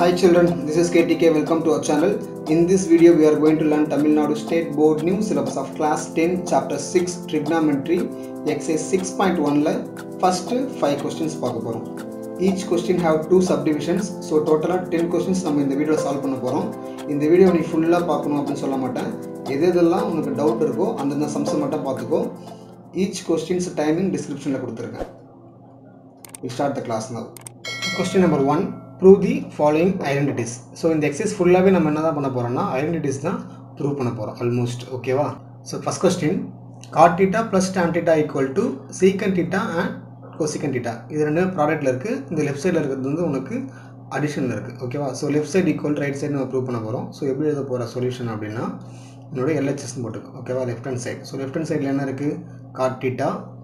Hi children, this is KTK. Welcome to our channel. In this video, we are going to learn Tamil Nadu State Board New Syllabus of Class 10, Chapter 6, Trigonometry, Exercise 6.1 ல first 5 questions பார்க்க போறோம். Each question have two subdivisions. So total 10 questions நம்ம இந்த video solve பண்ண போறோம். இந்த video நீ ஃபுல்லாக பார்க்கணும் அப்படின்னு சொல்ல மாட்டேன் எது எதெல்லாம் உனக்கு டவுட் இருக்கோ அந்தந்த சம்ஸை மட்டும் பார்த்துக்கோ ஈச் கொஸ்டின்ஸ் டைமிங் டிஸ்கிரிப்ஷனில் கொடுத்துருக்கேன் we start the class now question number one prove the following identities so இந்த எக்ஸசைஸ் ஃபுல்லாகவே நம்ம என்ன தான் பண்ண போகிறோம்னா ஐடென்டிட்டிஸ் தான் ப்ரூவ் பண்ண போகிறோம் ஆல்மோஸ்ட் ஓகேவா so first question cot theta plus tan theta equal to secant theta and cosecant theta இது ரெண்டு ப்ராடக்ட்டில் இருக்குது இந்த லெஃப்ட் சைடில் இருக்கிறது வந்து உனக்கு அடிஷனில் இருக்குது ஓகேவா so left side equal right side நம்ம ப்ரூவ் பண்ண போகிறோம் ஸோ எப்படி எழுத போகிற சொல்யூஷன் அப்படின்னா என்னோட எல்ஹெச்எஸ்னு போட்டுக்கோ ஓகேவா left hand side so left hand சைடில் என்ன இருக்குது cot theta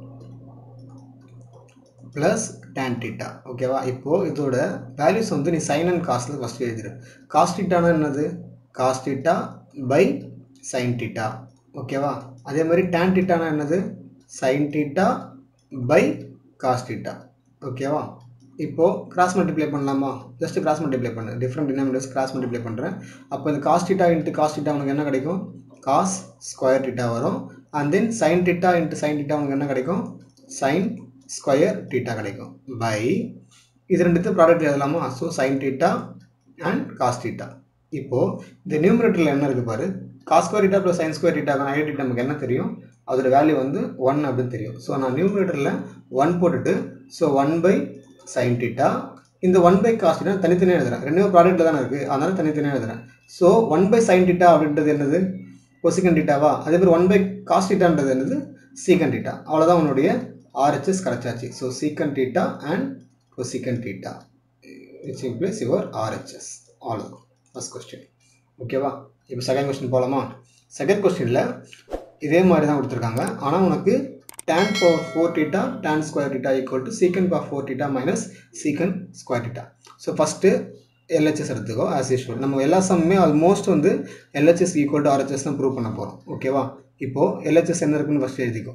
plus tan theta ஓகேவா இப்போது இதோட வேல்யூஸ் வந்து நீ சைன் அண்ட் காஸ்ட்டில் ஃபஸ்ட்டு எழுதிடு காஸ் டீட்டானா என்னது cos theta by sine theta ஓகேவா அதே மாதிரி டேன் டீட்டானா என்னது sine theta by cos theta ஓகேவா இப்போது கிராஸ் மல்டிப்ளை பண்ணலாமா ஜஸ்ட் கிராஸ் மல்டிப்ளை பண்ணு டிஃப்ரெண்ட் டினாமினேட்டர்ஸ் கிராஸ் மல்டிப்ளை பண்ணுறேன் அப்போ இந்த cos theta into cos theta உனக்கு என்ன கிடைக்கும் காஸ் ஸ்கொயர் டீட்டா வரும் and then sine theta into sine theta உனக்கு என்ன கிடைக்கும் சைன் ஸ்கொயர் டீட்டா கிடைக்கும் பை இது ரெண்டுத்து ப்ராடக்ட் எழுதலாமா so sine theta and cos theta இப்போது இந்த நியூமரேட்டரில் என்ன இருக்குது பாரு cos square theta plus sine square டீட்டாக்கான ஐடென்டி நமக்கு என்ன தெரியும் அதோட வேல்யூ வந்து ஒன் அப்படின்னு தெரியும் ஸோ நான் நியூமரேட்டரில் ஒன் போட்டுட்டு so one by sine theta இந்த ஒன் பை காஸ் டீட்டா தனித்தனியாக எழுதுறேன் ரெண்டுமே ப்ராடக்ட்டில் தானே இருக்குது அதனால தனித்தனியாக எழுதுறேன் so one by sine theta அப்படின்றது என்னது கொசிகன் டீட்டாவா அதே மாதிரி ஒன் பை காஸ் டீட்டான்றது என்னது சீக்கன் டீட்டா அவ்வளோதான் உன்னுடைய RHS கிடைச்சாச்சு so secant theta and cosecant theta which implies your RHS all first question ஓகேவா இப்போ செகண்ட் கொஸ்டின் போகலாமா செகண்ட் கொஸ்டினில் இதே மாதிரி தான் கொடுத்துருக்காங்க ஆனால் உனக்கு tan power four theta tan square theta equal to secant power four theta minus secant square theta so first LHS எடுத்துக்கோ ஆஸ் யூஷுவல் நம்ம எல்லா சம்மே ஆல்மோஸ்ட் வந்து எல்ஹெச்எஸ் ஈக்குவல் டு ஆர்ஹெச்எஸ் தான் ப்ரூவ் பண்ண போகிறோம் ஓகேவா இப்போது எல்ஹெச்எஸ் என்ன இருக்குன்னு ஃபஸ்ட்டு எழுதிக்கோ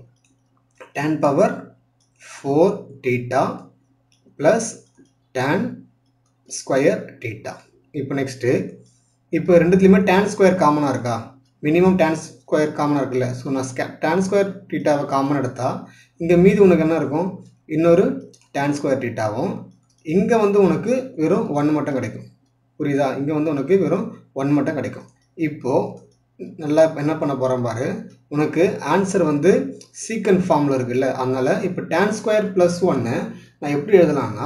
tan power four theta plus tan square theta இப்போ நெக்ஸ்ட்டு இப்போ ரெண்டுத்துலேயுமே டேன் ஸ்கொயர் காமனாக இருக்கா மினிமம் டேன் ஸ்கொயர் காமனாக இருக்குல்ல ஸோ நான் ஸ்கே டேன் ஸ்கொயர் டீட்டாவை காமன் எடுத்தால் இங்கே மீதி உனக்கு என்ன இருக்கும் இன்னொரு டேன் ஸ்கொயர் டீட்டாவும் இங்கே வந்து உனக்கு வெறும் ஒன் மட்டும் கிடைக்கும் புரியுதா இங்கே வந்து உனக்கு வெறும் ஒன் மட்டும் கிடைக்கும் இப்போது நல்லா என்ன பண்ண போகிறேன் பாரு உனக்கு ஆன்சர் வந்து சீக்கன் ஃபார்மில் இருக்குல்ல அதனால் இப்போ டேன் ஸ்கொயர் ப்ளஸ் ஒன்று நான் எப்படி எழுதலாம்னா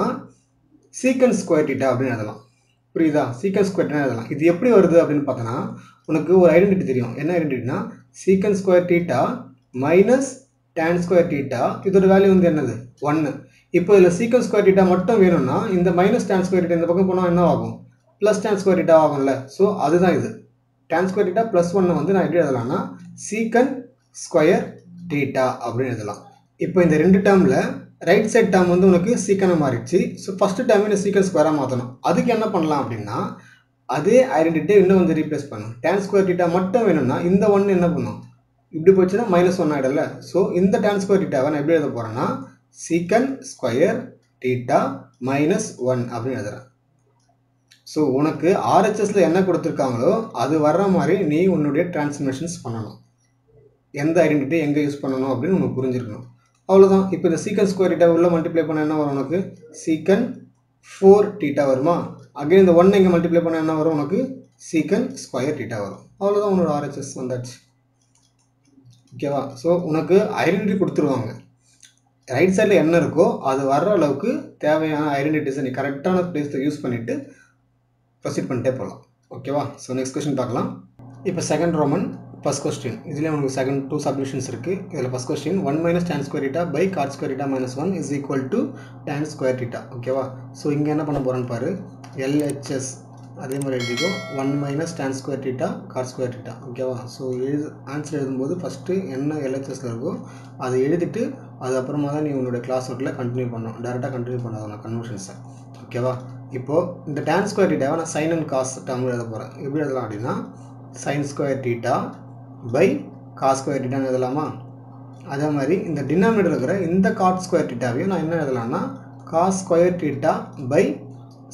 சீக்கன் ஸ்கொயர் டீட்டா அப்படின்னு எழுதலாம் புரியுதா சீக்கன் ஸ்கொயர் டீட்டா எழுதலாம் இது எப்படி வருது அப்படின்னு பார்த்தோன்னா உனக்கு ஒரு ஐடென்டிட்டி தெரியும் என்ன ஐடென்டிட்டினா secant square theta minus tan square theta இதோட வேல்யூ வந்து என்னது ஒன்று இப்போ இதில் சீக்கன் ஸ்கொயர் டீட்டா மட்டும் வேணும்னா இந்த மைனஸ் டேன் ஸ்கொயர் டீட்டா இந்த பக்கம் போனால் என்ன ஆகும் ப்ளஸ் டேன் ஸ்கொயர் டீட்டா ஆகும்ல ஸோ அதுதான் இது டேன் ஸ்கொயர் டீட்டா ப்ளஸ் ஒன்னை வந்து நான் எப்படி எழுதலாம்னா சீக்கன் ஸ்கொயர் டீட்டா அப்படின்னு எழுதலாம் இப்போ இந்த ரெண்டு டேர்மில் ரைட் சைட் டேர்ம் வந்து உனக்கு சீக்கனாக மாறிடுச்சு ஸோ ஃபஸ்ட்டு டைம் இந்த சீக்கன் ஸ்கொயராக மாற்றணும் அதுக்கு என்ன பண்ணலாம் அப்படின்னா அதே ஐடென்டிட்டியை இன்னும் வந்து ரீப்ளேஸ் பண்ணும் டேன் ஸ்கொயர் டீட்டா மட்டும் வேணும்னா இந்த ஒன்று என்ன பண்ணும் இப்படி போச்சுன்னா மைனஸ் ஒன் ஆகிடல ஸோ இந்த டேன் ஸ்கொயர் டீட்டாவை நான் எப்படி எழுத போகிறேன்னா சீக்கன் ஸ்கொயர் டீட்டா மைனஸ் ஒன் அப்படின்னு எழுதுறேன் ஸோ உனக்கு ஆர்ஹெச்எஸ்ல என்ன கொடுத்துருக்காங்களோ அது வர்ற மாதிரி நீ உன்னுடைய டிரான்ஸ்மிஷன்ஸ் பண்ணணும் எந்த ஐடென்டிட்டி எங்கே யூஸ் பண்ணணும் அப்படின்னு உனக்கு புரிஞ்சிருக்கணும் அவ்வளோதான் இப்போ இந்த சீக்கன் ஸ்கொயர் டீட்டா உள்ள மல்டிப்ளை பண்ண என்ன வரும் உனக்கு சீக்கன் ஃபோர் டீட்டா வருமா அகைன் இந்த ஒன் இங்கே மல்டிப்ளை பண்ண என்ன வரும் உனக்கு சீக்கன் ஸ்கொயர் டீட்டா வரும் அவ்வளோதான் உன்னோட ஆர்ஹெச்எஸ் வந்தாச்சு ஓகேவா ஸோ உனக்கு ஐடென்டிட்டி கொடுத்துருவாங்க ரைட் சைடில் என்ன இருக்கோ அது வர்ற அளவுக்கு தேவையான ஐடென்டிட்டிஸை நீ கரெக்டான பிளேஸில் யூஸ் பண்ணிவிட்டு ப்ரொசீட் பண்ணிட்டே போகலாம் ஓகேவா ஸோ நெக்ஸ்ட் கொஸ்டின் பார்க்கலாம் இப்போ செகண்ட் ரோமன் ஃபஸ்ட் கொஸ்டின் இதுலேயே உங்களுக்கு செகண்ட் டூ சப்மிஷன்ஸ் இருக்குது இதில் first question one minus tan square theta by cot square theta minus one is equal to tan square theta ஓகேவா ஸோ இங்கே என்ன பண்ண போகிறேன்னு பாரு எல்ஹெச்எஸ் அதே மாதிரி எழுதிக்கோ one minus tan square theta cot square theta ஓகேவா ஸோ எழுது ஆன்சர் எழுதும்போது ஃபஸ்ட்டு என்ன எல்ஹெச்எஸில் இருக்கோ அதை எழுதிட்டு அதுக்கப்புறமா தான் நீ உன்னோட கிளாஸ் ஒர்க்கில் கண்டினியூ பண்ணணும் டேரெக்டாக கண்டினியூ பண்ணாத கன்வர்ஷன்ஸை ஓகேவா இப்போது இந்த டேன் ஸ்கொயர் டீட்டாவை நான் சைன் அண்ட் காஸ் டேர்ம் எழுத போகிறேன் எப்படி எழுதலாம் அப்படின்னா sine square theta by cos square டீட்டான்னு எழுதலாமா அதே மாதிரி இந்த டினாமினேட்டர் இருக்கிற இந்த காட் ஸ்கொயர் டீட்டாவையும் நான் என்ன எழுதலாம்னா cos square theta by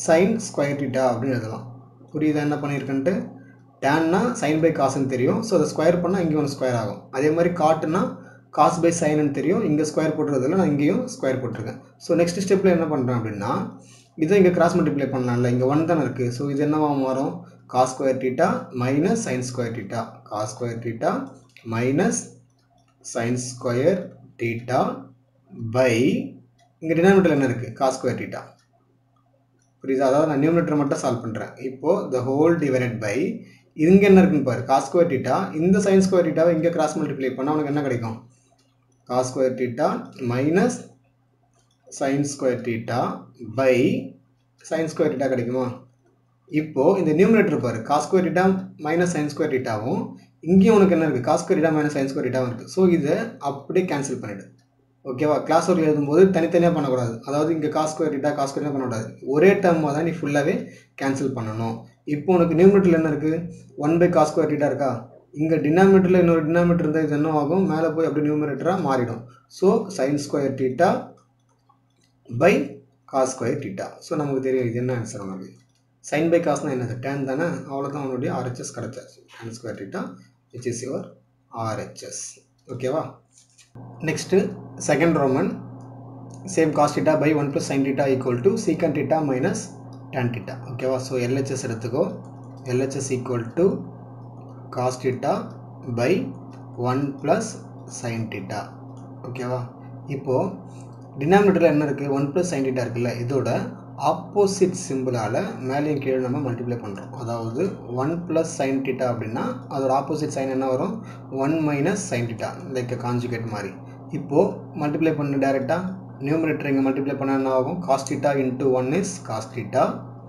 sine square theta அப்படின்னு எழுதலாம் புரியுதா என்ன பண்ணியிருக்கேன்ட்டு டேன்னா சைன் பை காசுன்னு தெரியும் ஸோ அதை ஸ்கொயர் பண்ணால் இங்கே ஒன்று ஸ்கொயர் ஆகும் அதே மாதிரி காட்டுனா காஸ் பை சைனுன்னு தெரியும் இங்கே ஸ்கொயர் போட்டுறதுல நான் இங்கேயும் ஸ்கொயர் போட்டிருக்கேன் ஸோ நெக்ஸ்ட் ஸ்டெப்பில் என்ன பண்ணுறேன் அப்படின்னா இதை இங்கே கிராஸ் மல்டிப்ளை பண்ணலாம்ல இங்கே ஒன் தானே இருக்குது ஸோ இது என்னவா மாறும் cos square theta minus sine square theta cos square theta minus sine square theta by இங்கே டினாமினேட்டர் என்ன இருக்குது காஸ் ஸ்கொயர் டீட்டா புரியுதா அதாவது நான் நியூமினேட்டர் மட்டும் சால்வ் பண்ணுறேன் இப்போது த ஹோல் டிவைடட் பை இங்கே என்ன இருக்குன்னு பாரு காஸ் ஸ்கொயர் டீட்டா இந்த சைன் ஸ்கொயர் டீட்டாவை இங்கே கிராஸ் மல்டிப்ளை பண்ணால் உனக்கு என்ன கிடைக்கும் cos square theta minus sine square theta by sine square theta கிடைக்குமா இப்போது இந்த நியூமினேட்டர் பாரு cos square theta minus sine square டீட்டாவும் இங்கேயும் உனக்கு என்ன இருக்குது cos square theta minus sine square டீட்டாவும் இருக்குது ஸோ இதை அப்படியே கேன்சல் பண்ணிவிடு ஓகேவா கிளாஸ் ஒர்க் எழுதும்போது தனித்தனியாக பண்ணக்கூடாது அதாவது இங்கே cos square theta cos square பண்ணக்கூடாது ஒரே டேர்மாக தான் நீ ஃபுல்லாகவே கேன்சல் பண்ணணும் இப்போ உனக்கு நியூமினேட்டரில் என்ன இருக்குது one by cos square theta இருக்கா இங்கே டினாமினேட்டரில் இன்னொரு டினாமினேட்டர் இருந்தால் இது என்ன ஆகும் மேலே போய் அப்படி நியூமினேட்டராக மாறிடும் so sine square theta by cos square theta so நமக்கு தெரியும் இது என்ன ஆன்சர் நமக்கு சைன் பை காஸ்னால் என்னது டேன் தானே அவ்வளோதான் அவனுடைய ஆர்ஹெச்எஸ் கிடச்சாச்சு tan square theta which is your RHS ஓகேவா next second Roman same cos theta by one plus sine theta equal to secant theta minus tan theta ஓகேவா ஸோ எல்ஹெச்எஸ் எடுத்துக்கோ LHS equal to cos theta by one plus sine theta ஓகேவா இப்போது டினாமினேட்டரில் என்ன இருக்குது one plus sine theta இருக்குல்ல இதோட opposite சிம்பிளால் மேலேயும் கீழே நம்ம மல்டிப்ளை பண்ணுறோம் அதாவது ஒன் ப்ளஸ் சைன் டீட்டா அப்படின்னா அதோட ஆப்போசிட் சைன் என்ன வரும் one minus sine theta like conjugate மாதிரி இப்போது மல்டிப்ளை பண்ணு டேரெக்டாக நியூமரேட்டர் இங்கே மல்டிப்ளை பண்ணால் என்ன ஆகும் cos theta into one is cos theta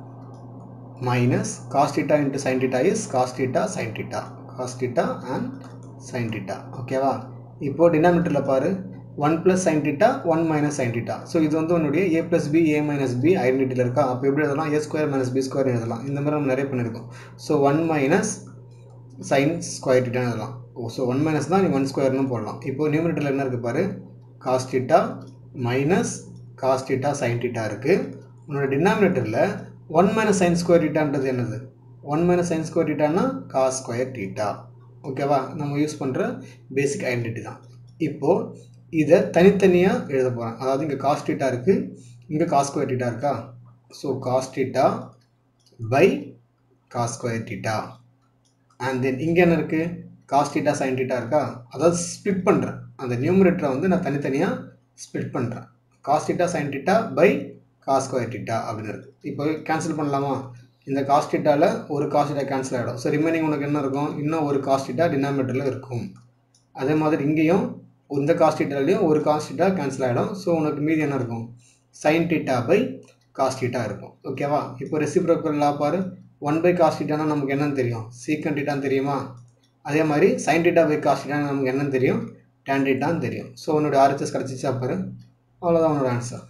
minus cos theta into sine theta is cos theta sine theta cos theta and sine theta ஓகேவா இப்போது டினாமினேட்டரில் பாரு one plus sine theta one minus sine theta so இது வந்து உன்னுடைய A plus B A minus B ஐடென்டிட்டியில் இருக்கா அப்போ எப்படி எழுதலாம் A square minus B square எழுதலாம் இந்த மாதிரி நம்ம நிறைய பண்ணியிருக்கோம் so one minus sine square டீட்டான்னு எழுதலாம் ஓ ஸோ ஒன் மைனஸ் தான் நீ ஒன் ஸ்கொயர்னு போடலாம் இப்போ நியூமினேட்டரில் என்ன இருக்குது பாரு cos theta minus cos theta sine theta இருக்குது உன்னோட டினாமினேட்டரில் ஒன் மைனஸ் சைன் ஸ்கொயர் டீட்டான்றது என்னது ஒன் மைனஸ் சைன் ஸ்கொயர் டீட்டானா காஸ் ஸ்கொயர் டீட்டா ஓகேவா நம்ம யூஸ் பண்ணுற பேசிக் ஐடென்டிட்டி தான் இப்போது இதை தனித்தனியாக எழுத போகிறேன் அதாவது இங்கே காஸ் டீட்டா இருக்குது இங்கே காஸ் ஸ்கொயர் டீட்டா இருக்கா so cos theta by cos square theta and then இங்கே என்ன இருக்குது காஸ் டீட்டா சைன் டீட்டா இருக்கா அதாவது ஸ்ப்ளிட் பண்ணுறேன் அந்த நியூமரேட்டரை வந்து நான் தனித்தனியாக ஸ்ப்ளிட் பண்ணுறேன் cos theta sine theta by cos square theta அப்படின்னு இருக்குது இப்போ கேன்சல் பண்ணலாமா இந்த காஸ் டீட்டாவில் ஒரு காஸ் டீட்டா கேன்சல் ஆகிடும் ஸோ ரிமைனிங் உனக்கு என்ன இருக்கும் இன்னும் ஒரு காஸ் டீட்டா டினாமினேட்டரில் இருக்கும் அதே மாதிரி இங்கேயும் இந்த காஸ் டீட்டாலையும் ஒரு காஸ் டீட்டா கேன்சல் ஆகிடும் ஸோ உனக்கு மீதி என்ன இருக்கும் sine theta by cos theta இருக்கும் ஓகேவா இப்போ ரெசிப்ரோக்கல் லா பாரு ஒன் பை காஸ் டீட்டானா நமக்கு என்னன்னு தெரியும் சீக்கன் டீட்டான்னு தெரியுமா அதே மாதிரி சைன் டீட்டா பை காஸ் டீட்டான்னு நமக்கு என்னன்னு தெரியும் டேன் டீட்டான்னு தெரியும் ஸோ உன்னோட ஆர்ஹெச்எஸ் கிடச்சிச்சா பாரு அவ்வளோதான் உன்னோட ஆன்சர்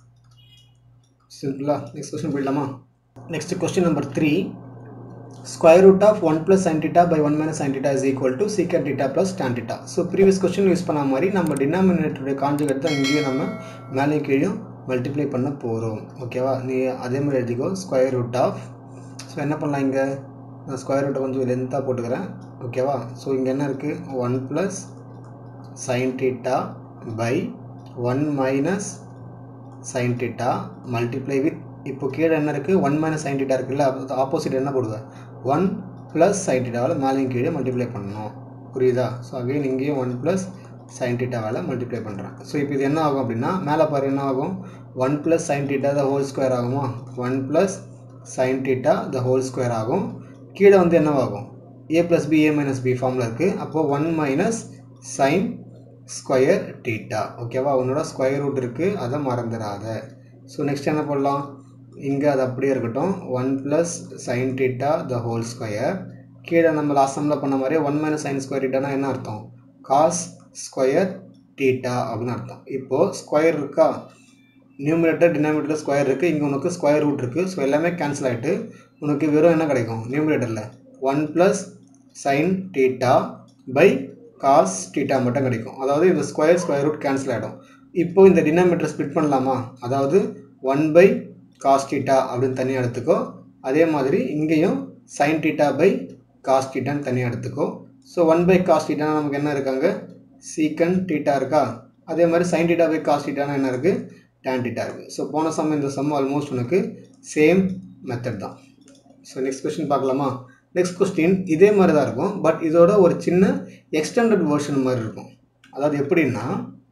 சிம்பிளா நெக்ஸ்ட் கொஸ்டின் போயிடலாமா next question number three square root of one plus sine theta by one minus sine theta is equal to secant theta plus tan theta so previous question use பண்ண மாதிரி நம்ம டினாமினேட்டருடைய conjugate தான் இங்கேயும் நம்ம மேலேயும் கீழேயும் multiply பண்ண போகிறோம் ஓகேவா நீ அதே மாதிரி எழுதிக்கோ ஸ்கொயர் ரூட் ஆஃப் ஸோ என்ன பண்ணலாம் இங்கே நான் ஸ்கொயர் ரூட்டை கொஞ்சம் லென்த்தாக போட்டுக்கிறேன் ஓகேவா ஸோ இங்கே என்ன இருக்குது one plus sine theta by one minus sine theta multiply with இப்போ கீழே என்ன இருக்குது ஒன் மைனஸ் சைன் டீட்டா இருக்குல்ல ஆப்போசிட் என்ன போடுவேன் ஒன் ப்ளஸ் சைன் டீட்டாவில் மேலேயும் கீழே மல்டிப்ளை பண்ணணும் புரியுதா ஸோ அகைன் இங்கேயும் ஒன் ப்ளஸ் சைன் டீட்டாவால் மல்டிப்ளை பண்ணுறேன் ஸோ இப்போ இது என்ன ஆகும் அப்படின்னா மேலே பாரு என்ன ஆகும் one plus sine theta the whole square ஆகுமா one plus sine theta the whole square ஆகும் கீழே வந்து என்னவாகும் A plus B A minus B ஃபார்மில் இருக்குது அப்போது one minus sine square theta ஓகேவா உன்னோட ஸ்கொயர் ரூட் இருக்குது அதை மறந்துடாத ஸோ நெக்ஸ்ட் என்ன பண்ணலாம் இங்கே அது அப்படியே இருக்கட்டும் one plus sine theta the whole square கீழே நம்ம லாஸ்ட் சம்மில் பண்ண மாதிரியே ஒன் மைனஸ் சைன் ஸ்கொயர் டீட்டானா என்ன அர்த்தம் காஸ் ஸ்கொயர் டீட்டா அப்படின்னு அர்த்தம் இப்போது ஸ்கொயர் இருக்கா நியூமினேட்டர் டினாமினேட்டர் ஸ்கொயர் இருக்குது இங்கே உனக்கு ஸ்கொயர் ரூட் இருக்குது ஸோ எல்லாமே கேன்சல் ஆகிட்டு உனக்கு வெறும் என்ன கிடைக்கும் நியூமினேட்டரில் one plus sine theta by cos theta மட்டும் கிடைக்கும் அதாவது இந்த ஸ்கொயர் ஸ்கொயர் ரூட் கேன்சல் ஆகிடும் இப்போ இந்த டினாமினேட்டர் ஸ்ப்ளிட் பண்ணலாமா அதாவது ஒன் பை காஸ் டீட்டா அப்படின்னு தனியாக எடுத்துக்கோ அதே மாதிரி இங்கேயும் சைன் டீட்டா பை காஸ் டீட்டான்னு தனியாக எடுத்துக்கோ ஸோ ஒன் பை காஸ் டீட்டானா நமக்கு என்ன இருக்காங்க சீக்கன் டீட்டா இருக்கா அதே மாதிரி சைன் டீட்டா பை காஸ் டீட்டானா என்ன இருக்குது டேன் டீட்டா இருக்குது ஸோ போன சம் இந்த சம் ஆல்மோஸ்ட் உனக்கு சேம் மெத்தட் தான் ஸோ நெக்ஸ்ட் கொஸ்டின் பார்க்கலாமா நெக்ஸ்ட் கொஸ்டின் இதே மாதிரி தான் இருக்கும் பட் இதோட ஒரு சின்ன எக்ஸ்டெண்டட் வேர்ஷன் மாதிரி இருக்கும் அதாவது எப்படின்னா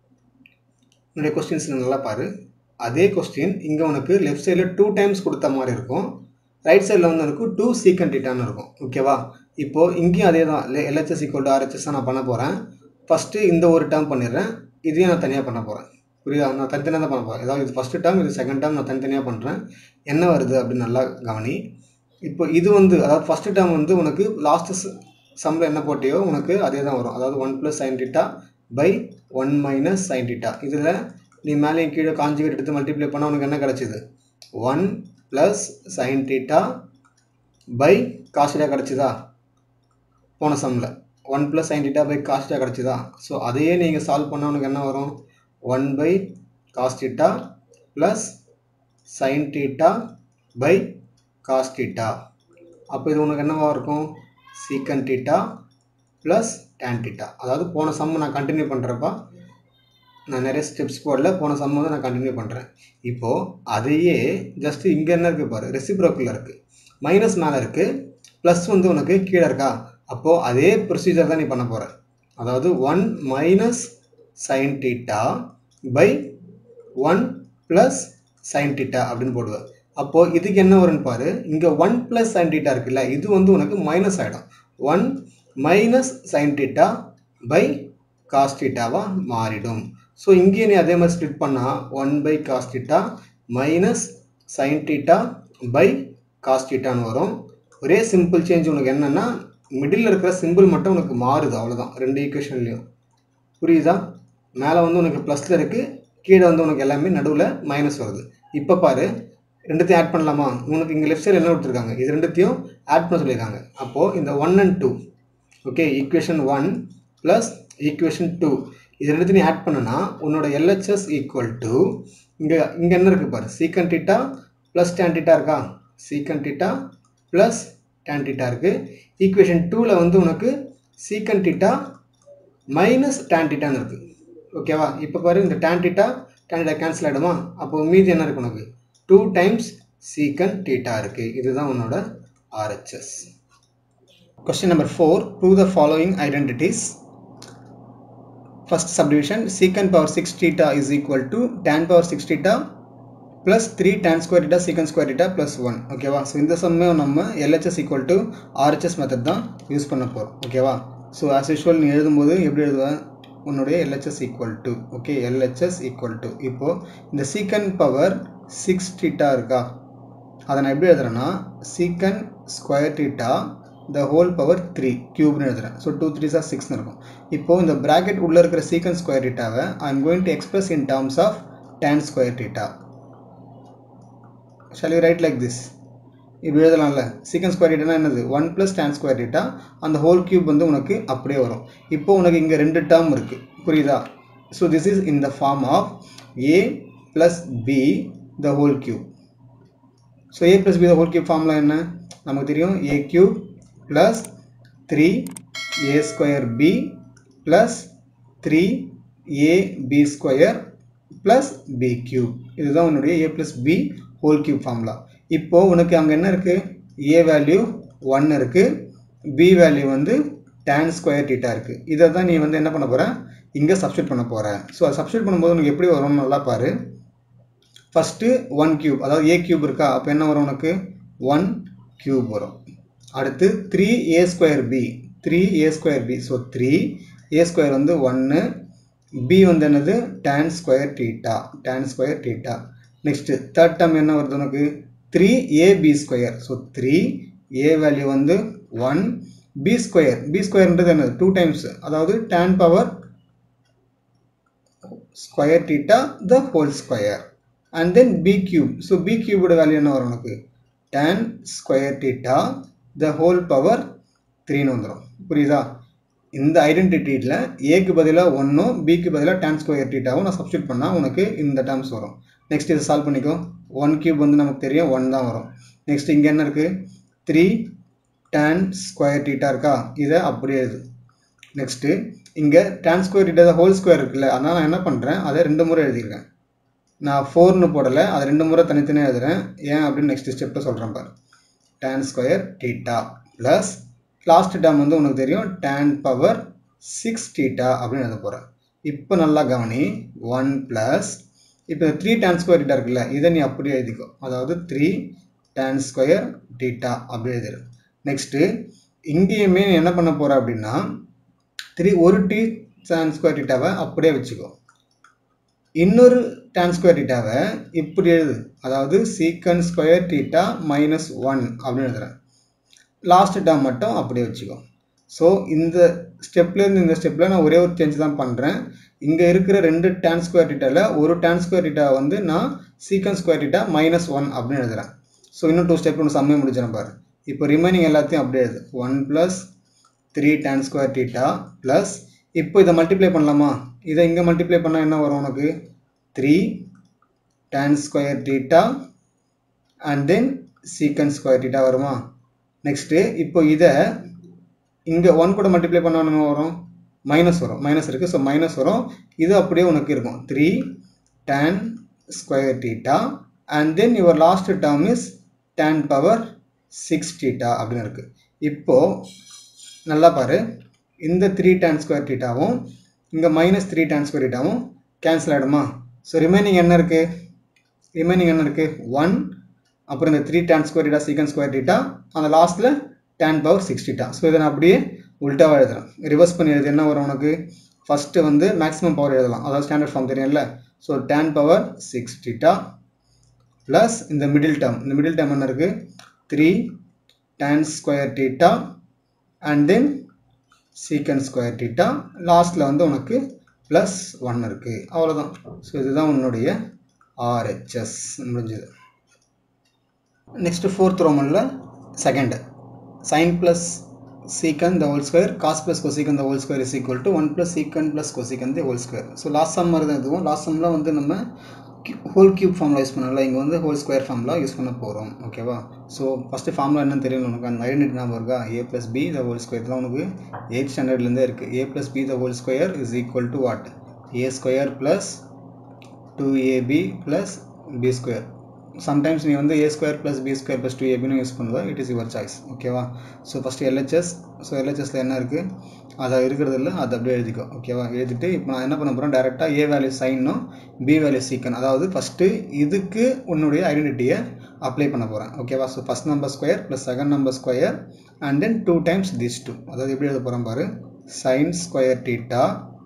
என்னுடைய கொஸ்டின்ஸ் நல்லா பாரு அதே கொஸ்டின் இங்கே உனக்கு லெஃப்ட் சைடில் டூ டைம்ஸ் கொடுத்த மாதிரி இருக்கும் ரைட் சைடில் வந்து எனக்கு டூ சீக்கன் டீட்டான்னு இருக்கும் ஓகேவா இப்போது இங்கேயும் அதே தான் எல்ஹெச்எஸ் ஈக்குவல் டு ஆர்ஹெச்எஸ் நான் பண்ண போகிறேன் ஃபஸ்ட்டு இந்த ஒரு டேர்ம் பண்ணிடுறேன் இதையும் நான் தனியாக பண்ண போகிறேன் புரியுதா நான் தனித்தனியாக தான் பண்ண போகிறேன் ஏதாவது இது ஃபஸ்ட்டு டேர்ம் இது செகண்ட் டேர்ம் நான் தனித்தனியாக பண்ணுறேன் என்ன வருது அப்படின்னு நல்லா கவனி இப்போ இது வந்து அதாவது ஃபஸ்ட்டு டேர்ம் வந்து உனக்கு லாஸ்ட்டு சம்மில் என்ன போட்டியோ உனக்கு அதே தான் வரும் அதாவது one plus sine theta by one minus sine theta இதில் நீ மேலேயும் கீழே காஞ்சிகேட் எடுத்து மல்டிப்ளை பண்ணால் உனக்கு என்ன கிடச்சிது one plus sine theta by cos theta கிடச்சிதா போன சம்மில் one plus sine theta by cos theta கிடச்சிதா ஸோ அதையே நீங்கள் சால்வ் பண்ணால் உனக்கு என்ன வரும் one by cos theta plus sine theta by cos theta அப்போ இது உனக்கு என்னவாக இருக்கும் சீக்கன் டீட்டா ப்ளஸ் டேன் டீட்டா அதாவது போன சம்மு நான் கண்டினியூ பண்ணுறப்பா நான் நிறைய ஸ்டெப்ஸ் போடல போன சம் வந்து நான் கண்டினியூ பண்ணுறேன் இப்போது அதையே ஜஸ்ட்டு இங்கே என்ன இருக்குது பாரு ரெசிப்ரோக்கில் இருக்குது மைனஸ் மேலே இருக்குது ப்ளஸ் வந்து உனக்கு கீழே இருக்கா அப்போது அதே ப்ரொசீஜர் தான் நீ பண்ண போகிற அதாவது one minus sine theta by one plus sine theta அப்படின்னு போடுவேன் அப்போது இதுக்கு என்ன வரும்னு பாரு இங்கே ஒன் ப்ளஸ் சைன் டீட்டா இருக்குல்ல இது வந்து உனக்கு மைனஸ் ஆகிடும் one minus sine theta by cos டீட்டாவாக மாறிடும் ஸோ இங்கேயே நீ அதே மாதிரி ஸ்ப்ளிட் பண்ணால் one by cos theta minus sine theta by cos டீட்டான்னு வரும் ஒரே சிம்பிள் சேஞ்ச் உனக்கு என்னென்னா மிடில் இருக்கிற சிம்பிள் மட்டும் உனக்கு மாறுது அவ்வளோதான் ரெண்டு ஈக்குவேஷன்லேயும் புரியுதா மேலே வந்து உனக்கு ப்ளஸில் இருக்குது கீழே வந்து உனக்கு எல்லாமே நடுவில் மைனஸ் வருது இப்போ பாரு ரெண்டுத்தையும் ஆட் பண்ணலாமா உனக்கு இங்கே லெஃப்ட் சைடு என்ன கொடுத்துருக்காங்க இது ரெண்டுத்தையும் ஆட் பண்ண சொல்லியிருக்காங்க அப்போது இந்த one and two okay equation one plus equation two இது ரெண்டுத்தையும் ஆட் பண்ணனா உன்னோட எல்ஹெச்எஸ் ஈக்குவல் டு இங்கே இங்கே என்ன இருக்குது பாரு சீக்கன் டீட்டா ப்ளஸ் டேன் டீட்டா இருக்கா secant theta plus tan theta இருக்குது ஈக்குவேஷன் டூவில் வந்து உனக்கு சீக்கன் டீட்டா மைனஸ் டேன் டீட்டான்னு இருக்குது ஓகேவா இப்போ பாரு இந்த tan theta tan theta cancel ஆகிடுமா அப்போ மீதி என்ன இருக்கு உனக்கு டூ டைம்ஸ் சீக்கன் டீட்டா இருக்குது இதுதான் உன்னோட RHS question number four prove the following identities first subdivision secant power six theta is equal to tan power six theta plus three tan square theta secant square theta plus one ஓகேவா so இந்த சம்மே நம்ம LHS equal to RHS method தான் use பண்ண போகிறோம் ஓகேவா so as usual நீ எழுதும்போது எப்படி எழுதுவேன் உன்னுடைய LHS equal to okay LHS equal to இப்போது இந்த சீக்கன் பவர் சிக்ஸ் டீட்டா இருக்கா அதை நான் எப்படி எழுதுறேன்னா secant square theta the whole power three க்யூப்னு எழுதுறேன் ஸோ டூ த்ரீ சார் சிக்ஸ்னு இருக்கும் இப்போது இந்த ப்ராக்கெட் உள்ளே இருக்கிற சீக்கன் ஸ்கொயர் டீட்டாவை I am going to express in terms of tan square theta shall you write like this இப்படி எழுதலாம்ல சீக்கன் ஸ்கொயர் டீட்டானா என்னது one plus tan square theta அந்த ஹோல் கியூப் வந்து உனக்கு அப்படியே வரும் இப்போ உனக்கு இங்கே ரெண்டு டேர்ம் இருக்குது புரியுதா so this is in the form of A plus B the whole cube so A plus B the whole cube formula என்ன நமக்கு தெரியும் A cube plus three A square B plus three A B square plus B cube இதுதான் உன்னுடைய A plus B whole cube formula இப்போது உனக்கு அங்கே என்ன இருக்குது ஏ வேல்யூ ஒன் இருக்குது பி வேல்யூ வந்து டேன் ஸ்கொயர் டீட்டா இருக்குது இதை தான் நீ வந்து என்ன பண்ண போகிற இங்கே சப்ஸ்டியூட் பண்ண போகிற ஸோ அதை சப்ஸ்டியூட் பண்ணும்போது உனக்கு எப்படி வரும்னு நல்லா பாரு ஃபஸ்ட்டு ஒன் கியூப் அதாவது ஏ கியூப் இருக்கா அப்போ என்ன வரும் உனக்கு ஒன் கியூப் வரும் அடுத்து three A square B three A square B so three A square வந்து ஒன்று பி வந்து என்னது tan square theta tan square theta next third term என்ன வருது உனக்கு three A B square so three A value வந்து ஒன் பி ஸ்கொயர் பி ஸ்கொயர்ன்றது என்னது டூ டைம்ஸ் அதாவது tan power square theta the whole square and then B cube so B கியூபோட value என்ன வரும் உனக்கு tan square theta the whole power த்ரீன்னு வந்துடும் புரியுதா இந்த ஐடென்டிட்டியில் ஏக்கு பதிலாக ஒன்றும் பிக்கு பதிலாக டேன் ஸ்கொயர் டீட்டாவும் நான் சப்ஸ்டியூட் பண்ணால் உனக்கு இந்த டேர்ம்ஸ் வரும் நெக்ஸ்ட் இதை சால்வ் பண்ணிக்கோ ஒன் கியூப் வந்து நமக்கு தெரியும் ஒன் தான் வரும் நெக்ஸ்ட் இங்கே என்ன இருக்குது த்ரீ டேன் ஸ்கொயர் டீட்டா இருக்கா இதை அப்படியே எழுது நெக்ஸ்ட்டு இங்கே tan square theta whole square இருக்குல்ல அதனால் நான் என்ன பண்ணுறேன் அதை ரெண்டு முறை எழுதியிருக்கேன் நான் ஃபோர்னு போடலை அதை ரெண்டு முறை தனித்தனியாக எழுதுறேன் ஏன் அப்படின்னு நெக்ஸ்ட் ஸ்டெப்பில் சொல்கிறேன் பாரு tan square theta plus last term வந்து உனக்கு தெரியும் டேன் பவர் சிக்ஸ் டீட்டா அப்படின்னு எழுத போகிறேன் இப்போ நல்லா கவனி ஒன் ப்ளஸ் இப்போ த்ரீ டேன் ஸ்கொயர் டீட்டா இருக்குல்ல இதை நீ அப்படியே எழுதிக்கோ அதாவது த்ரீ டேன் ஸ்கொயர் டீட்டா அப்படி எழுதிரு நெக்ஸ்ட்டு இங்கேயுமே நீ என்ன பண்ண போகிற அப்படின்னா த்ரீ ஒரு டி டேன் ஸ்கொயர் டீட்டாவை அப்படியே வச்சுக்கோ இன்னொரு டேன் ஸ்கொயர் டீட்டாவை இப்படி எழுது அதாவது secant square theta minus one அப்படின்னு எழுதுறேன் லாஸ்ட் டேம் மட்டும் அப்படியே வச்சுக்கோ ஸோ இந்த ஸ்டெப்லேருந்து இந்த ஸ்டெப்பில் நான் ஒரே ஒரு சேஞ்ச் தான் பண்ணுறேன் இங்கே இருக்கிற ரெண்டு டேன் ஸ்கொயர் டீட்டாவில் ஒரு டேன் ஸ்கொயர் டீட்டா வந்து நான் சீக்கன் ஸ்கொயர் டீட்டா மைனஸ் ஒன் அப்படின்னு எழுதுறேன் ஸோ இன்னும் டூ ஸ்டெப் ஒன்று சம்மே முடிச்சிடறேன் பாரு இப்போ ரிமைனிங் எல்லாத்தையும் அப்படியே எழுது one plus three tan square theta plus இப்போ இதை மல்டிப்ளை பண்ணலாமா இதை இங்கே மல்டிப்ளை பண்ணால் என்ன வரும் உனக்கு three tan square theta and then secant square theta வருமா நெக்ஸ்ட்டு இப்போ இதை இங்கே ஒன் கூட மல்டிப்ளை பண்ண என்ன வரும் மைனஸ் வரும் மைனஸ் இருக்குது ஸோ மைனஸ் வரும் இது அப்படியே உனக்கு இருக்கும் three tan square theta and then your last term is tan power six theta அப்படின்னு இருக்குது இப்போது நல்லா பாரு இந்த த்ரீ டேன் ஸ்கொயர் டீட்டாவும் இங்கே மைனஸ் த்ரீ டேன் ஸ்கொயர் டீட்டாவும் கேன்சல் ஆகிடுமா ஸோ ரிமைனிங் என்ன இருக்குது ரிமைனிங் என்ன இருக்குது ஒன் அப்புறம் இந்த three tan square theta secant square theta அந்த லாஸ்ட்டில் tan power six theta so இதை நான் அப்படியே உல்ட்டாவாக எழுதுறேன் ரிவர்ஸ் பண்ணி எழுது என்ன வரும் உனக்கு ஃபஸ்ட்டு வந்து மேக்ஸிமம் பவர் எழுதலாம் அதாவது ஸ்டாண்டர்ட் ஃபார்ம் தெரியும்ல so tan power six theta plus இந்த மிடில் டேர்ம் இந்த மிடில் டேர்ம் என்ன இருக்குது three tan square theta and then secant square theta லாஸ்ட்டில் வந்து உனக்கு ப்ளஸ் ஒன் இருக்குது அவ்வளோதான் ஸோ இதுதான் உன்னுடைய ஆர்ஹெச்எஸ் முடிஞ்சது நெக்ஸ்ட்டு ஃபோர்த் ரோமனில் second sine plus secant the whole square cos plus cosecant the whole square is equal to 1 plus secant plus cosecant the whole square so last sum மாதிரி தான் இதுவும் last சம்மில் வந்து நம்ம ஹோல் கியூப் ஃபார்முலா யூஸ் பண்ணல இங்கே வந்து whole square formula use பண்ண போகிறோம் ஓகேவா ஸோ ஃபஸ்ட்டு ஃபார்முலா என்னன்னு தெரியும் உனக்கு அந்த ஐடென்டி ஞாபகம் இருக்கா A plus B the whole square இதெல்லாம் உனக்கு எயிட் ஸ்டாண்டர்ட்லேருந்தே இருக்குது A plus B the whole square is equal to what A square plus two AB plus B square sometimes நீ வந்து A square plus B square plus two ஏபின்னு use பண்ணுவா it is your choice ஓகேவா so first LHS so எல்ஹெச்எஸில் என்ன இருக்குது அதை இருக்கிறது இல்லை அதை அப்படியே எழுதிக்கோ ஓகேவா எழுதிட்டு இப்போ நான் என்ன பண்ண போகிறேன் டேரெக்டாக ஏ வேல்யூ சைனும் பி வேல்யூ சீக்கன் அதாவது ஃபஸ்ட்டு இதுக்கு உன்னுடைய ஐடென்டிட்டியை அப்ளை பண்ண போகிறேன் ஓகேவா so first number square plus second number square and then two times this two அதாவது எப்படி எழுத போகிறேன் பாரு sine square theta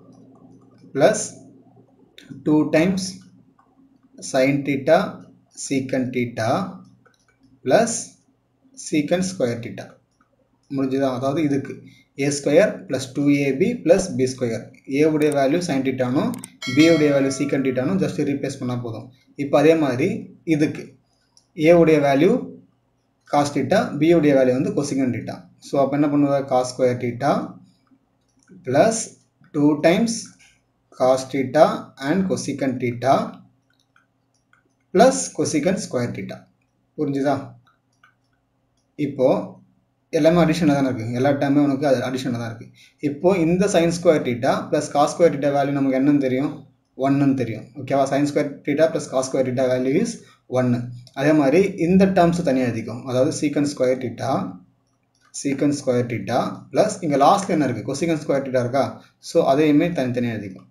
plus two times sine theta secant theta plus secant square theta முடிஞ்சுதா அதாவது இதுக்கு A square plus two AB plus B square ஏவுடைய value sine டீட்டானும் பியுடைய வேல்யூ சீக்கன் டீட்டானும் ஜஸ்ட் ரீப்ளேஸ் பண்ணால் போதும் இப்போ அதே மாதிரி இதுக்கு ஏவுடைய வேல்யூ காஸ் டீட்டா பியுடைய வேல்யூ வந்து கொசிகன் டீட்டா ஸோ அப்போ என்ன பண்ணுவா cos square theta plus two times cos theta and cosecant theta plus cosecant square theta புரிஞ்சுதா இப்போது எல்லாமே அடிஷனாக தானே இருக்குது எல்லா டைமே உனக்கு அது அடிஷனாக தான் இருக்குது இப்போது இந்த sine square theta plus cos square theta value நமக்கு என்னன்னு தெரியும் ஒன்றுன்னு தெரியும் ஓகேவா sine square theta plus cos square theta value is ஒன்று அதே மாதிரி இந்த டேர்ம்ஸ் தனியாக எழுதிக்கும் அதாவது secant square theta secant square theta plus இங்கே லாஸ்ட்டில் என்ன இருக்குது கொசிகன் ஸ்கொயர் டீட்டா இருக்கா ஸோ அதையுமே தனித்தனியாக எழுதிக்கும்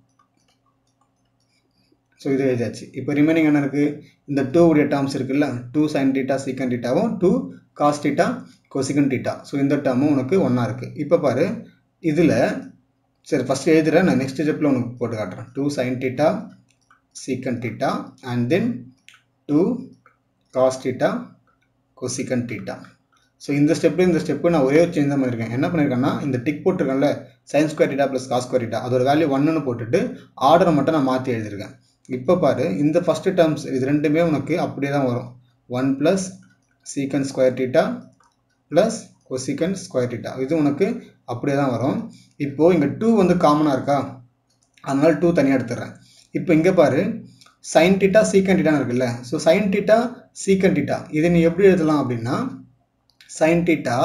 ஸோ இது எழுதியாச்சு இப்போ ரிமைனிங் என்ன இருக்குது இந்த டூ உடைய டேர்ம்ஸ் இருக்குல்ல டூ சைன் டீட்டா சீக்கன் டீட்டாவும் two cos theta cosecant theta so இந்த டேர்மும் உனக்கு ஒன்றா இருக்குது இப்போ பாரு இதில் சரி ஃபஸ்ட்டு எழுதுகிறேன் நான் நெக்ஸ்ட் ஸ்டெப்பில் உனக்கு போட்டு காட்டுறேன் two sine theta secant theta and then two cos theta cosecant theta so இந்த ஸ்டெப்பு இந்த ஸ்டெப்பு நான் ஒரே ஒரு சேஞ்ச் தான் பண்ணியிருக்கேன் என்ன பண்ணியிருக்கேன்னா இந்த டிக் போட்டிருக்கேன்ல sine square theta plus cos square theta அதோட வேல்யூ ஒன்றுன்னு போட்டுட்டு ஆர்டரை மட்டும் நான் மாற்றி எழுதியிருக்கேன் இப்போ பாரு இந்த ஃபஸ்ட்டு டேர்ம்ஸ் இது ரெண்டுமே உனக்கு அப்படியே தான் வரும் one plus secant square theta plus cosecant square theta இது உனக்கு அப்படியே தான் வரும் இப்போது இங்கே டூ வந்து காமனாக இருக்கா அதனால டூ தனியாக எடுத்துடுறேன் இப்போ இங்கே பாரு சைன் டீட்டா சீக்கன் டீட்டான்னு இருக்குல்ல so sine theta secant theta இதை நீ எப்படி எழுதலாம் அப்படின்னா சைன் டீட்டா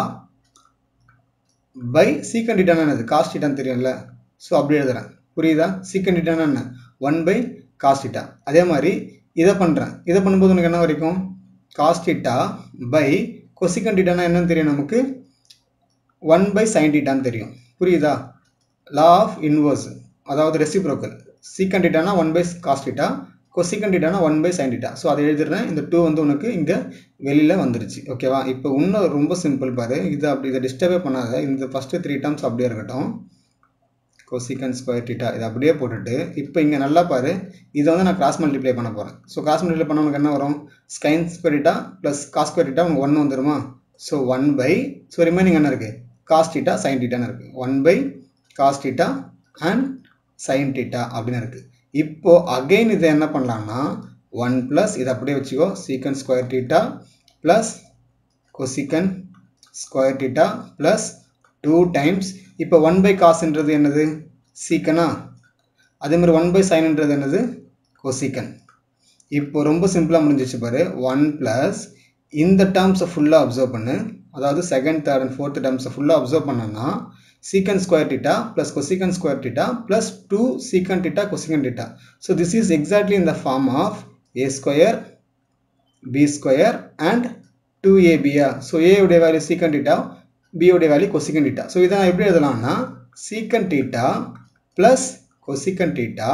பை சீக்கன் டீட்டான்னு என்னது காஸ் டீட்டான்னு தெரியும்ல ஸோ அப்படி எழுதுறேன் புரியுதா சீக்கன் டீட்டானா என்ன ஒன் பை காஸ் டீட்டா அதே மாதிரி இதை பண்ணுறேன் இதை பண்ணும்போது உனக்கு என்ன வரைக்கும் காஸ் டீட்டா பை கொசிக்கன் டீட்டானா என்னன்னு தெரியும் நமக்கு ஒன் பை சைன் டீட்டான்னு தெரியும் புரியுதா லா ஆஃப் இன்வர்ஸ் அதாவது ரெசிப்ரோக்கல் சீக்கன் டீட்டானா one by cos theta cosecant டீட்டானா one by sine theta so அதை எழுதிடுறேன் இந்த டூ வந்து உனக்கு இங்கே வெளியில் வந்துருச்சு ஓகேவா இப்போ இன்னும் ரொம்ப சிம்பிள் பாரு இது அப்படி இதை டிஸ்டர்பே பண்ணாத இந்த ஃபஸ்ட்டு த்ரீ டேர்ம்ஸ் அப்படியே இருக்கட்டும் கொசிகன் ஸ்கொயர் டீட்டா இதை அப்படியே போட்டுட்டு இப்போ இங்கே நல்லா பாரு இதை வந்து நான் கிராஸ் மல்டிப்ளை பண்ண போகிறேன் ஸோ கிராஸ் மல்டிப்ளை பண்ண உனக்கு என்ன வரும் sine square theta plus cos square theta உனக்கு ஒன்று வந்துருமா so one by so remaining என்ன இருக்குது காஸ் டீட்டா சைன் டீட்டான்னு இருக்குது one by cos theta and sine theta அப்படின்னு இருக்குது இப்போது அகெயின் இதை என்ன பண்ணலாம்னா ஒன் ப்ளஸ் இதை அப்படியே வச்சுக்கோ secant square theta plus cosecant square theta plus two times இப்போ ஒன் பை காசுன்றது என்னது சீக்கனா அதே மாதிரி ஒன் பை சைன்ன்றது என்னது கொசிக்கன் இப்போ ரொம்ப சிம்பிளாக முடிஞ்சிச்சு பாரு ஒன் ப்ளஸ் இந்த டேர்ம்ஸை ஃபுல்லாக அப்சர்வ் பண்ணு அதாவது செகண்ட் தேர்ட் அண்ட் ஃபோர்த் டேர்ம்ஸை ஃபுல்லாக அப்சர்வ் பண்ணனா secant square theta plus cosecant square theta plus 2 secant theta cosecant theta. So this is exactly in the form of a square, b square and 2ab. So a உடைய value secant theta, b உடைய value cosecant theta. So இதை நான் எப்படி எழுதலாம்னா secant theta plus cosecant theta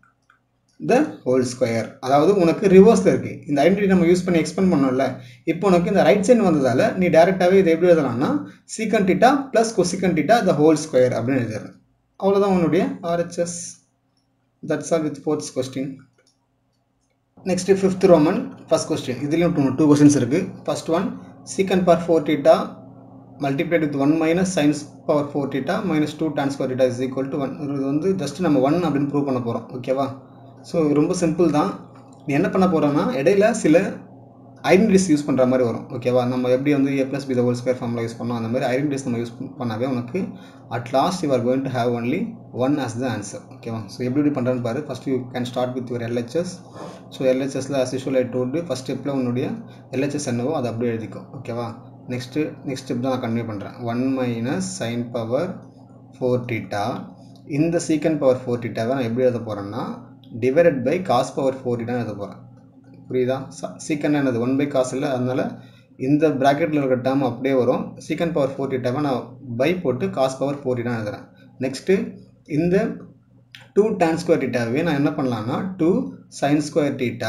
the whole square அதாவது உனக்கு ரிவர்ஸில் இருக்குது இந்த ஐடென்டிட்டி நம்ம யூஸ் பண்ணி எக்ஸ்பெண்ட் பண்ணோம்ல இப்போ உனக்கு இந்த ரைட் சைடு வந்ததால் நீ டேரெக்டாகவே இதை எப்படி எழுதலாம்னா secant theta plus cosecant theta the whole square அப்படின்னு எழுதிடுறேன் அவ்வளோதான் உன்னுடைய RHS that's all with fourth question next fifth Roman first question இதுலேயும் டூ டூ கொஸ்டின்ஸ் இருக்குது first one secant power four theta multiplied with one minus sines power four theta minus two tan square theta is equal to one இது வந்து just நம்ம one அப்படின்னு prove பண்ண போகிறோம் ஓகேவா so ரொம்ப சிம்பிள் தான் நீ என்ன பண்ண போகிறோன்னா இடையில சில ஐடென்டிட்டிஸ் யூஸ் பண்ணுற மாதிரி வரும் ஓகேவா நம்ம எப்படி வந்து A plus B the whole square ஃபார்மில் யூஸ் பண்ணோம் அந்த மாதிரி ஐடென்டிட்டிஸ் நம்ம யூஸ் பண்ணாவே உனக்கு at last you are going to have only one as the answer ஓகேவா ஸோ எப்படி எப்படி பண்ணுறான்னு பாரு first you can start with your LHS so எல்ஹெச்எஸில் as usual I told first ஸ்டெப்பில் உன்னுடைய எல்ஹெச்எஸ் என்னவோ அதை அப்படியே எழுதிக்கோ ஓகேவா நெக்ஸ்ட்டு நெக்ஸ்ட் ஸ்டெப் தான் நான் கன்டினியூ பண்ணுறேன் one minus sine power four theta இந்த சீக்கன் பவர் ஃபோர் டீட்டாவை நான் எப்படி எழுத போகிறேன்னா divided by cos power four டீட்டான்னு எழுத போகிறேன் புரியுதா சீக்கன் என்னது ஒன் பை காசு இல்லை அதனால் இந்த ப்ராக்கெட்டில் இருக்க டேர்ம் அப்படியே வரும் சீக்கன் பவர் ஃபோர் டீட்டாவை நான் பை போட்டு காஸ் பவர் ஃபோர் டீட்டா எழுதுறேன் நெக்ஸ்ட்டு இந்த டூ டேன் ஸ்கொயர் டீட்டாவே நான் என்ன பண்ணலான்னா two sine square theta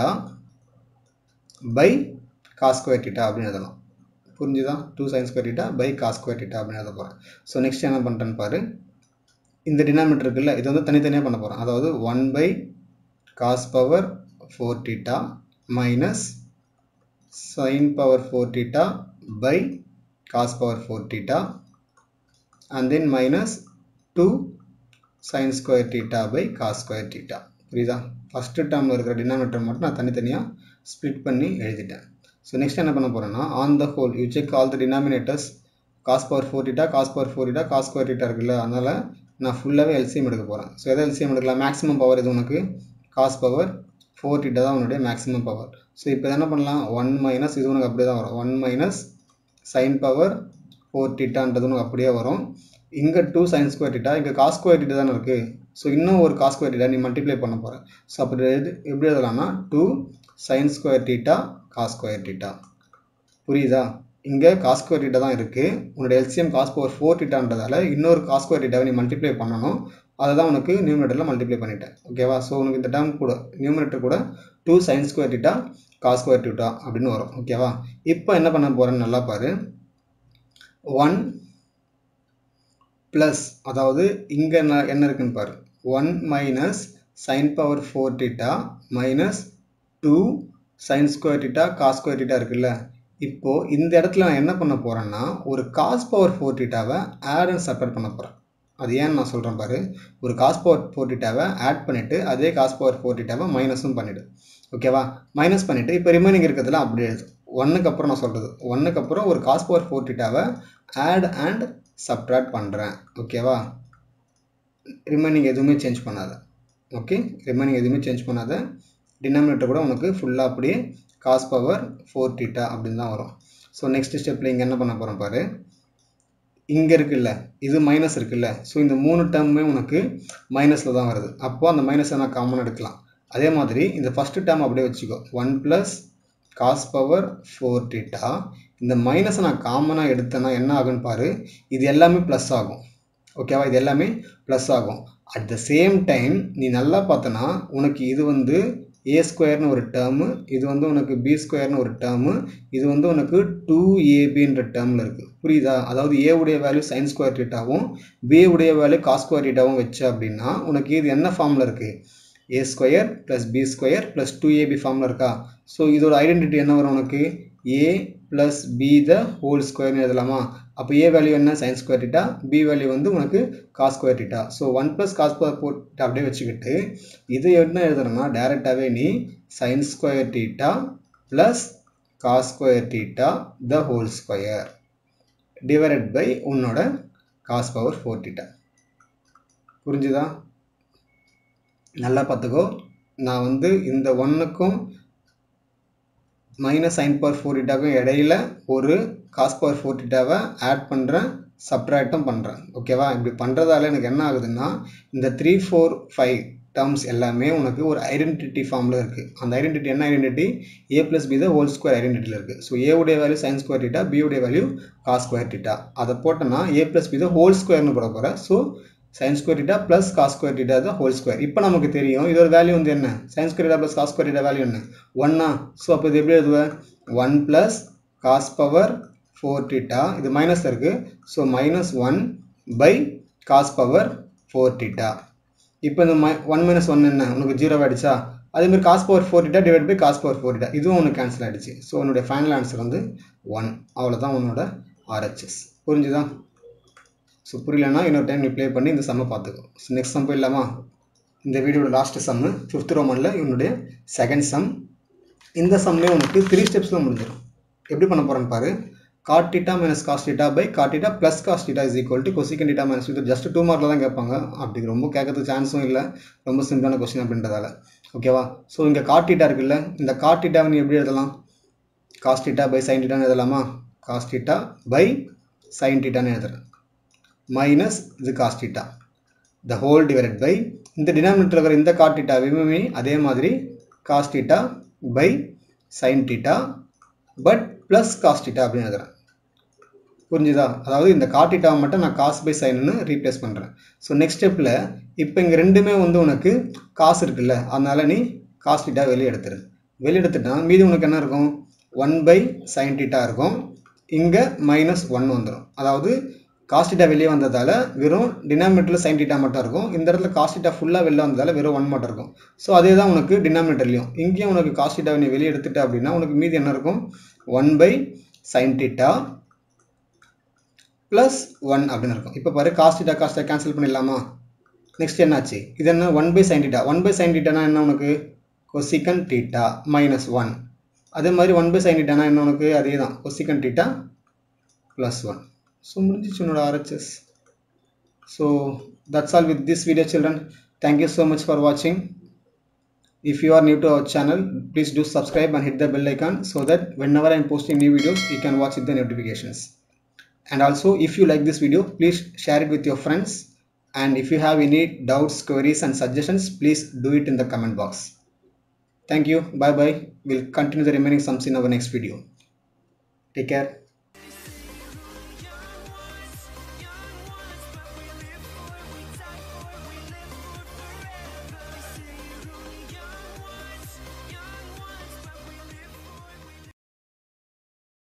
by cos square theta அப்படின்னு எழுதலாம் புரிஞ்சுதா two sine square theta by cos square theta அப்படின்னு எழுத போகிறேன் ஸோ நெக்ஸ்ட் என்ன பண்ணுறேன்னு பாரு இந்த டினாமினேட்டர் இருக்குல்ல இது வந்து தனித்தனியாக பண்ண போகிறேன் அதாவது one by cos power four theta minus sine power four theta by cos power four theta and then minus two sine square theta by cos square theta புரியுதா ஃபஸ்ட்டு டேர்மில் இருக்கிற டினாமினேட்டர் மட்டும் நான் தனித்தனியாக ஸ்ப்ளிட் பண்ணி எழுதிட்டேன் ஸோ நெக்ஸ்ட் என்ன பண்ண போகிறேன்னா on the whole you check all the denominators cos power four theta cos power four theta cos square theta இருக்குல்ல அதனால் நான் ஃபுல்லாகவே எல்சிஎம் எடுக்க போகிறேன் ஸோ எதை எல்சிஎம் எடுக்கலாம் மேக்ஸிமம் பவர் இது உனக்கு காஸ் பவர் ஃபோர் டீட்டா தான் உன்னுடைய மேக்ஸிமம் பவர் ஸோ இப்போ என்ன பண்ணலாம் ஒன் மைனஸ் இது உனக்கு அப்படியே தான் வரும் one minus sine power four டீட்டான்றது உனக்கு அப்படியே வரும் இங்கே டூ சைன் ஸ்கொயர் டீட்டா இங்கே காஸ் ஸ்கொயர் டீட்டா தானே இருக்குது ஸோ இன்னும் ஒரு காஸ் ஸ்கொயர் டீட்டா நீ மல்டிப்ளை பண்ண போகிறேன் ஸோ அப்படி எது எப்படி எழுதலாம்னா two sine square theta cos square theta புரியுதா இங்கே காஸ் ஸ்கொயர் டீட்டா தான் இருக்குது உன்னோட எல்சிஎம் காஸ் பவர் ஃபோர் டீட்டான்றதால இன்னொரு காஸ் ஸ்கொயர் டீட்டாவை நீ மல்டிப்ளை பண்ணணும் அதை தான் உனக்கு நியூமினேட்டரில் மல்டிப்ளை பண்ணிட்டேன் ஓகேவா ஸோ உனக்கு இந்த டேர்ம் கூட நியூமினேட்டர் கூட two sine square theta cos square theta அப்படின்னு வரும் ஓகேவா இப்போ என்ன பண்ண போகிறேன்னு நல்லா பாரு ஒன் ப்ளஸ் அதாவது இங்கே என்ன இருக்குன்னு பாரு one minus sine power four theta minus two sine square theta cos square theta இருக்குல்ல இப்போது இந்த இடத்துல நான் என்ன பண்ண போகிறேன்னா ஒரு காஸ் பவர் ஃபோர் டீட்டாவை ஆட் அண்ட் செப்பரேட் பண்ண போகிறேன் அது ஏன்னு நான் சொல்கிறேன் பாரு ஒரு காஸ் பவர் ஃபோர் டீட்டாவை ஆட் பண்ணிவிட்டு அதே காஸ் பவர் ஃபோர் டீட்டாவை மைனஸும் பண்ணிவிடு ஓகேவா மைனஸ் பண்ணிவிட்டு இப்போ ரிமைனிங் இருக்கிறதுல அப்படி எழுது ஒன்றுக்கு அப்புறம் நான் சொல்கிறது ஒன்றுக்கு அப்புறம் ஒரு காஸ் பவர் ஃபோர் டீட்டாவை ஆட் அண்ட் சப்ட்ராக்ட் பண்ணுறேன் ஓகேவா ரிமைனிங் எதுவுமே சேஞ்ச் பண்ணாத ஓகே ரிமைனிங் எதுவுமே சேஞ்ச் பண்ணாத டினாமினேட்டர் கூட உனக்கு ஃபுல்லாக அப்படியே காஸ் பவர் ஃபோர் டீட்டா அப்படின்னு தான் வரும் ஸோ நெக்ஸ்ட் ஸ்டெப்பில் இங்கே என்ன பண்ண போகிறோம் பாரு இங்கே இருக்குல்ல இது மைனஸ் இருக்குல்ல ஸோ இந்த மூணு டேர்முமே உனக்கு மைனஸில் தான் வருது அப்போது அந்த மைனஸை நான் காமன் எடுக்கலாம் அதே மாதிரி இந்த ஃபஸ்ட்டு டேர்ம் அப்படியே வச்சுக்கோ one plus cos power four theta இந்த மைனஸை நான் காமனாக எடுத்தேன்னா என்ன ஆகுன்னு பாரு இது எல்லாமே ப்ளஸ் ஆகும் ஓகேவா இது எல்லாமே ப்ளஸ் ஆகும் அட் த சேம் டைம் நீ நல்லா பார்த்தனா உனக்கு இது வந்து ஏ ஸ்கொயர்னு ஒரு டேர்மு இது வந்து உனக்கு பி ஸ்கொயர்னு ஒரு டேர்மு இது வந்து உனக்கு டூ ஏபின்ற டேர்மில் இருக்குது புரியுதா அதாவது ஏ உடைய வேல்யூ சைன் ஸ்கொயர் டீட்டாவும் பி உடைய வேல்யூ காஸ் ஸ்கொயர் டீட்டாவும் வச்சு அப்படின்னா உனக்கு இது என்ன ஃபார்மில் இருக்குது A square plus B square plus two AB ஃபார்மில் இருக்கா ஸோ இதோட ஐடென்டிட்டி என்ன வரும் உனக்கு A plus B the whole ஸ்கொயர்னு எழுதலாமா அப்போ ஏ வேல்யூ என்ன sine square theta B value வந்து உனக்கு cos square theta so one plus cos square போட்டு அப்படியே வச்சுக்கிட்டு இது என்ன எழுதுறோம்னா டேரெக்டாகவே நீ sine square theta plus cos square theta the whole square divided by உன்னோட காஸ் பவர் ஃபோர் டீட்டா புரிஞ்சுதா நல்லா பார்த்துக்கோ நான் வந்து இந்த ஒன்றுக்கும் மைனஸ் சைன் பவர் ஃபோர் டீட்டாக்கும் இடையில ஒரு காஸ் பவர் ஃபோர் டீட்டாவை ஆட் பண்ணுறேன் சப்ராக்டும் பண்ணுறேன் ஓகேவா இப்படி பண்ணுறதால எனக்கு என்ன ஆகுதுன்னா இந்த த்ரீ ஃபோர் ஃபைவ் டேர்ம்ஸ் எல்லாமே உனக்கு ஒரு ஐடென்டிட்டி ஃபார்மில் இருக்குது அந்த ஐடென்டிட்டி என்ன identity A plus B the whole square ஐடென்டிட்டியில் இருக்குது ஸோ ஏ உடைய value sine square theta B உடைய வேல்யூ காஸ் ஸ்கொயர் டீட்டா அதை போட்டோன்னா A plus B the whole ஸ்கொயர்னு போட போகிறேன் so sine square theta plus cos square theta தான் ஹோல் ஸ்கொயர் இப்போ நமக்கு தெரியும் இதோட வேல்யூ வந்து என்ன sine square theta plus cos square theta value என்ன ஒன்னா ஸோ அப்போ இது எப்படி எழுதுவேன் one plus cos power four theta இது மைனஸ் இருக்குது so minus one by cos power four theta இப்போ இந்த மை ஒன் மைனஸ் ஒன் என்ன உனக்கு ஜீரோ ஆகிடுச்சா அதேமாதிரி cos power four theta divide by cos power four theta இதுவும் உனக்கு கேன்சல் ஆகிடுச்சு ஸோ உன்னுடைய ஃபைனல் ஆன்சர் வந்து ஒன் அவ்வளோதான் உன்னோட ஆர்ஹெச்எஸ் புரிஞ்சுதா ஸோ புரியலன்னா இன்னொரு டைம் நீ ப்ளே பண்ணி இந்த சம்மை பார்த்துக்கோ ஸோ நெக்ஸ்ட் சம் போயிடலாமா இந்த வீடியோட லாஸ்ட் சம்மு ஃபிஃப்த் ரோமனில் இவனுடைய செகண்ட் சம் இந்த சம்லேயே உனக்கு த்ரீ ஸ்டெப்ஸில் முடிஞ்சிடும் எப்படி பண்ண போகிறேன்னு பாரு cot theta minus cos theta by cot theta plus cos theta is equal to cosecant theta minus இது ஜஸ்ட் டூ மார்க்கில் தான் கேட்பாங்க அப்படி ரொம்ப கேட்கறதுக்கு சான்ஸும் இல்லை ரொம்ப சிம்பிளான கொஸ்டின் அப்படின்றதால ஓகேவா ஸோ இங்கே காட் டீட்டா இருக்குல்ல இந்த காட் டீட்டாவை நீ எப்படி எழுதலாம் காஸ் டீட்டா பை சைன் டீட்டான்னு எழுதலாமா காஸ் டீட்டா பை சைன் டீட்டான்னு எழுதுறேன் மைனஸ் இது cos theta the whole divided by இந்த டினாமினேட்டர் இருக்கிற இந்த காட் டீட்டாவையுமே அதே மாதிரி cos theta by sine theta but plus cos theta அப்படின்னு எழுதுறேன் புரிஞ்சுதா அதாவது இந்த காட்டிட்டாவை மட்டும் நான் காசு பை சைன்னு ரீப்ளேஸ் பண்ணுறேன் ஸோ நெக்ஸ்ட் ஸ்டெப்பில் இப்போ இங்கே ரெண்டுமே வந்து உனக்கு காசு இருக்குல்ல அதனால நீ காஸ் டீட்டா வெளியே எடுத்துரு வெளியே எடுத்துட்டா மீதி உனக்கு என்ன இருக்கும் ஒன் பை சைன் டீட்டா இருக்கும் இங்கே மைனஸ் ஒன் வந்துடும் அதாவது காஸ் டீட்டா வெளியே வந்ததால் வெறும் டினாமினேட்டரில் சைன் டீட்டா மட்டும் இருக்கும் இந்த இடத்துல காஸ் டீட்டா ஃபுல்லாக வெளில வந்ததால் வெறும் ஒன் மட்டும் இருக்கும் ஸோ அதே தான் உனக்கு டினாமினேட்டர்லையும் இங்கேயும் உனக்கு காஸ் டீட்டாவை நீ வெளியே எடுத்துட்ட அப்படின்னா உனக்கு மீதி என்ன இருக்கும் one by sine theta plus one அப்படின்னு இருக்கும் இப்போ பாரு காஸ் டீட்டா காஸ்ட்டை கேன்சல் பண்ணிடலாமா நெக்ஸ்ட் என்னாச்சு இது என்ன one by sine theta one by sine டீட்டானா என்ன உனக்கு கொசிக்கன் டீட்டா மைனஸ் ஒன் அதே மாதிரி ஒன் பை சைன் டீட்டானா என்ன உனக்கு அதே தான் cosecant theta plus one so முடிஞ்சிச்சு உன்னோட RHS so that's all with this video children thank you so much for வாட்சிங் if you are new to our channel please do subscribe and hit the bell icon so that whenever i'm posting new videos you can watch it the notifications and also if you like this video please share it with your friends and if you have any doubts queries and suggestions please do it in the comment box thank you bye bye we'll continue the remaining sums in our next video take care